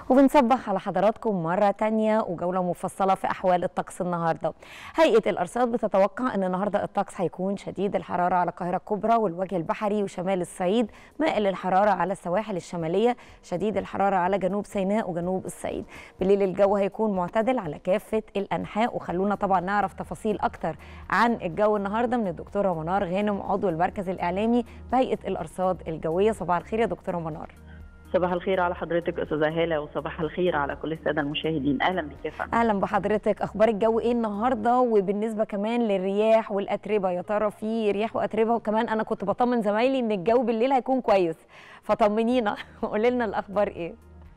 وبنصبح على حضراتكم مرة تانية وجولة مفصلة في أحوال الطقس النهاردة هيئة الأرصاد بتتوقع أن النهاردة الطقس هيكون شديد الحرارة على القاهرة الكبرى والوجه البحري وشمال الصعيد مائل الحرارة على السواحل الشمالية شديد الحرارة على جنوب سيناء وجنوب الصعيد بالليل الجو هيكون معتدل على كافة الأنحاء وخلونا طبعا نعرف تفاصيل أكتر عن الجو النهاردة من الدكتورة منار غانم عضو المركز الإعلامي بهيئة الأرصاد الجوية صباح الخير يا دكتورة منار صباح الخير على حضرتك استاذه هاله وصباح الخير على كل الساده المشاهدين اهلا بك يا فندم اهلا بحضرتك اخبار الجو ايه النهارده وبالنسبه كمان للرياح والاتربه يا ترى في رياح واتربه وكمان انا كنت بطمن زمايلي ان الجو بالليل هيكون كويس فطمنينا قولي لنا الاخبار ايه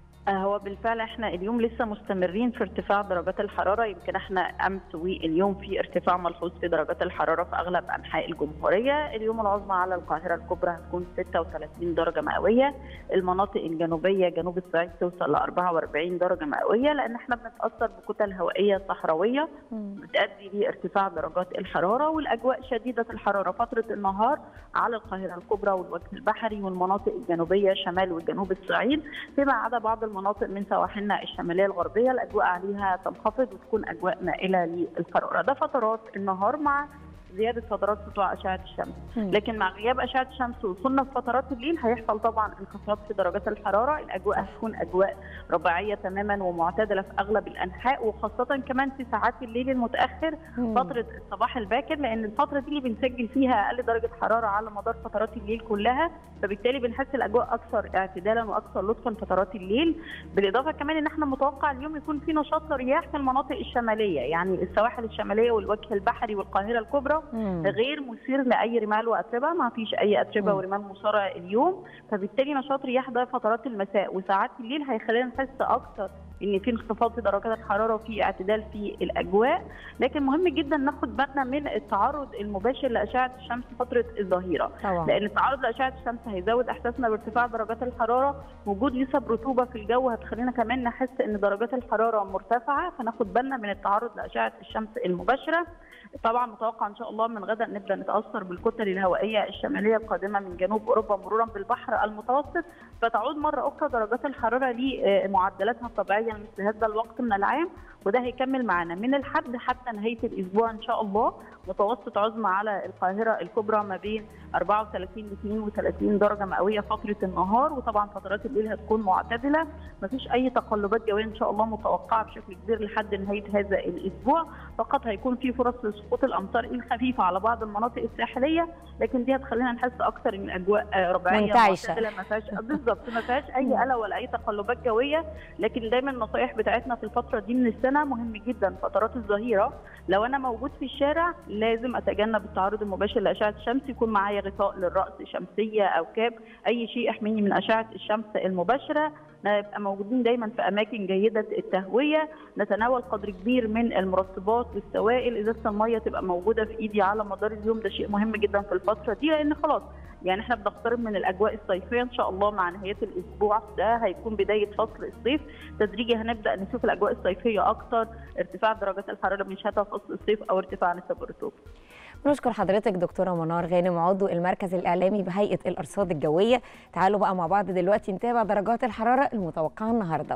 هو بالفعل احنا اليوم لسه مستمرين في ارتفاع درجات الحراره يمكن احنا امس واليوم في ارتفاع ملحوظ في درجات الحراره في اغلب انحاء الجمهوريه، اليوم العظمى على القاهره الكبرى هتكون 36 درجه مئويه، المناطق الجنوبيه جنوب الصعيد توصل ل 44 درجه مئويه لان احنا بنتاثر بكتل هوائيه صحراويه بتؤدي لارتفاع درجات الحراره والاجواء شديده الحراره فتره النهار على القاهره الكبرى والوجه البحري والمناطق الجنوبيه شمال وجنوب الصعيد فيما عدا بعض المناطق من سواحلنا الشماليه الغربيه الاجواء عليها تنخفض وتكون اجواء مائله للحراره ده فترات النهار مع زياده فترات سطوع اشعه الشمس لكن مع غياب اشعه الشمس وصلنا في فترات الليل هيحصل طبعا انخفاض في درجات الحراره الاجواء هتكون اجواء رباعيه تماما ومعتدله في اغلب الانحاء وخاصه كمان في ساعات الليل المتاخر فتره الصباح الباكر لان الفتره دي اللي بنسجل فيها اقل درجه حراره على مدار فترات الليل كلها فبالتالي بنحس الاجواء اكثر اعتدالا واكثر لطفا فترات الليل بالاضافه كمان ان احنا متوقع اليوم يكون في نشاط رياح في المناطق الشماليه يعني السواحل الشماليه والوجه البحري والقاهره الكبرى مم. غير مثير لاي رمال واتربه ما فيش اي اتربه ورمال مثاره اليوم فبالتالي نشاط رياح ده فترات المساء وساعات الليل هيخلينا نحس اكتر ان في انخفاض في درجات الحراره وفي اعتدال في الاجواء لكن مهم جدا ناخد بالنا من التعرض المباشر لاشعه الشمس فتره الظهيره طبعا. لان التعرض لاشعه الشمس هيزود احساسنا بارتفاع درجات الحراره وجود نسب رطوبه في الجو هتخلينا كمان نحس ان درجات الحراره مرتفعه فناخد بالنا من التعرض لاشعه الشمس المباشره طبعا متوقع ان شاء الله من غدا نبدا نتاثر بالكتل الهوائيه الشماليه القادمه من جنوب اوروبا مرورا بالبحر المتوسط فتعود مره اخرى درجات الحراره لمعدلاتها الطبيعيه مثل هذا الوقت من العام وده هيكمل معانا من الحد حتى نهايه الاسبوع ان شاء الله متوسط عظمى على القاهره الكبرى ما بين 34 ل 32 درجه مئويه فتره النهار وطبعا فترات الليل هتكون معتدله مفيش اي تقلبات جويه ان شاء الله متوقعه بشكل كبير لحد نهايه هذا الاسبوع فقط هيكون في فرص لسقوط الامطار الخفيفه على بعض المناطق الساحليه لكن دي هتخلينا نحس اكثر ان اجواء ربيعيه معتدله ما فيهاش بالظبط ما فيهاش اي قلق ولا اي تقلبات جويه لكن دايما النصائح بتاعتنا في الفتره دي من السنه مهم جدا فترات الظهيره لو انا موجود في الشارع لازم اتجنب التعرض المباشر لاشعه الشمس يكون معايا غطاء للراس شمسيه او كاب اي شيء يحميني من اشعه الشمس المباشره نبقى موجودين دايما في اماكن جيده التهويه نتناول قدر كبير من المرطبات والسوائل ازازه الميه تبقى موجوده في ايدي على مدار اليوم ده شيء مهم جدا في الفتره دي لان خلاص يعني احنا بنقترب من الاجواء الصيفيه ان شاء الله مع نهايه الاسبوع ده هيكون بدايه فصل الصيف تدريجي هنبدا نشوف الاجواء الصيفيه اكتر ارتفاع درجات الحراره بنشهدها في فصل الصيف او ارتفاع نسب الرطوبه نشكر حضرتك دكتوره منار غانم عضو المركز الاعلامي بهيئه الارصاد الجويه تعالوا بقى مع بعض دلوقتي نتابع درجات الحراره المتوقعه النهارده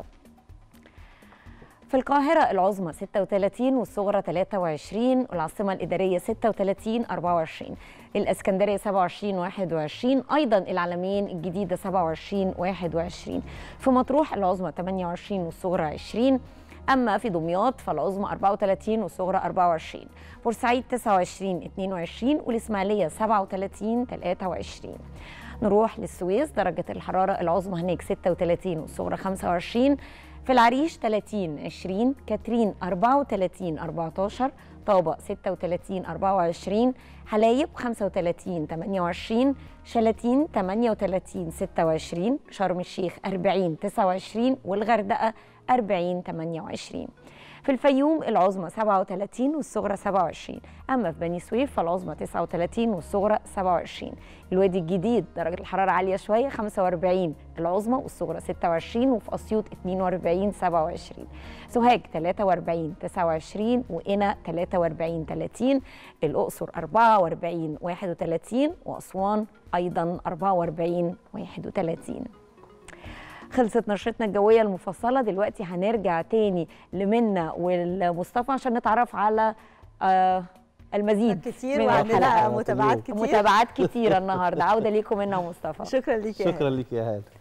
في القاهرة العظمى 36 والصغرى 23 والعاصمة الإدارية 36 24 الإسكندرية 27 21 أيضا العلمين الجديدة 27 21 في مطروح العظمى 28 والصغرى 20 أما في دمياط فالعظمى 34 والصغرى 24 بورسعيد 29 22 والإسماعيلية 37 23 نروح للسويس درجة الحرارة العظمى هناك 36 والصغرى 25 في العريش 30 20 كاترين 34 14 طابة 36 24 حلايب 35 28 شلاتين 38 26 شرم الشيخ 40 29 والغردقة 40 28 في الفيوم العظمى 37 والصغرى 27 اما في بني سويف فالعظمى 39 والصغرى 27 الوادي الجديد درجه الحراره عاليه شويه 45 العظمى والصغرى 26 وفي اسيوط 42 27 سوهاج 43 29 وقنا 43 30 الاقصر 44 31 واسوان ايضا 44 31 خلصت نشرتنا الجويه المفصله دلوقتي هنرجع تاني لمنى والمصطفى عشان نتعرف على آه المزيد كتير من وعندنا الحلقة. متابعات كتير متابعات كتيره النهارده عوده ليكم منى ومصطفى شكرا ليك يا هاني. شكرا لك يا هاله